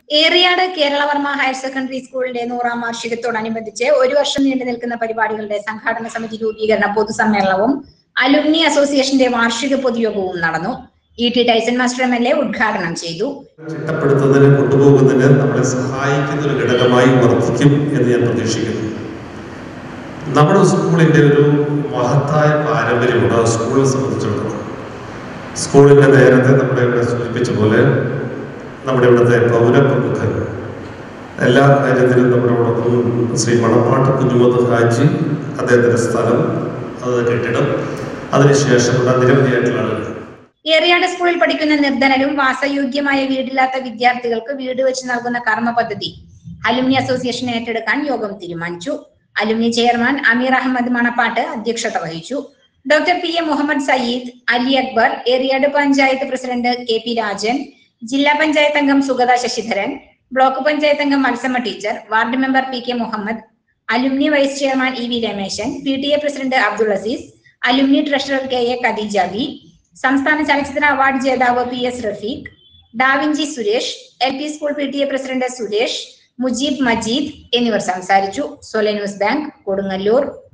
Eriyad Keralavarma higher secondary സ്കൂളിന്റെ നൂറാം വാർഷികത്തോടനുബന്ധിച്ച് ഒരു വർഷം നീണ്ടു നിൽക്കുന്ന പരിപാടികളുടെ സംഘാടന സമിതി രൂപീകരണ പൊതുസമ്മേളനവും അലുമിനി അസോസിയേഷന്റെ വാർഷിക പൊതുയോഗവും നടന്നു E T Tyson master M L A ഉദ്ഘാടനം ചെയ്തു ചിട്ടപ്പെടുത്തുന്നതിന് കൊണ്ടുപോകുന്നതിന് നമ്മളെ സഹായിക്കുന്ന ഒരു ഘടകമായി വർദ്ധിക്കും എന്ന് ഞാൻ പ്രതീക്ഷിക്കുന്നു നമ്മുടെ സ്കൂളിന്റെ ഒരു മഹത്തായ പാരമ്പര്യമുണ്ട് ആ സ്കൂളിനെ സംബന്ധിച്ചിടത്തോളം സ്കൂളിന്റെ നേരത്തെ നമ്മുടെ ഇവിടെ സൂചിപ്പിച്ച പോലെ നമ്മുടെ ഇവിടുത്തെ പൗരപ്രമുഖർ എല്ലാ കാര്യത്തിലും നമ്മുടെ ഇവിടെ ശ്രീ മണപ്പാട്ട് കുഞ്ഞുമത് ഹാജി അദ്ദേഹത്തിന്റെ സ്ഥലം അത് കെട്ടിടം അതിനുശേഷമുള്ള നിരവധിയായിട്ടുള്ള ആളുകൾ ഏറിയാട് സ്കൂളിൽ പഠിക്കുന്ന നിർധനരും വാസയോഗ്യമായ വീടില്ലാത്ത വിദ്യാർത്ഥികൾക്ക് വീട് വെച്ച് നൽകുന്ന കർമ്മ പദ്ധതി അലുമിനി അസോസിയേഷൻ ഏറ്റെടുക്കാൻ യോഗം തീരുമാനിച്ചു അലുമിനി ചെയർമാൻ അമീർ അഹമ്മദ് മണപ്പാട്ട് അധ്യക്ഷത വഹിച്ചു doctor P A Muhammad Sayyid Ali Akbar Eriyad panchayat president K P Rajan ജില്ലാ പഞ്ചായത്ത് അംഗം സുഗത ശശിധരൻ ബ്ലോക്ക് പഞ്ചായത്ത് അംഗം Mathsamma teacher ward member P K Muhammad alumni vice chairman E V Rameshan P T A president Abdul Aziz alumni treasurer K A Khadeeja V സംസ്ഥാന ചലച്ചിത്ര അവാർഡ് ജേതാവ് P S Rafeeq Da Vinci Suresh L P school P T A president Suresh Mujeeb Majeed എന്നിവർ സംസാരിച്ചു സൊലെ news bank Kodungallur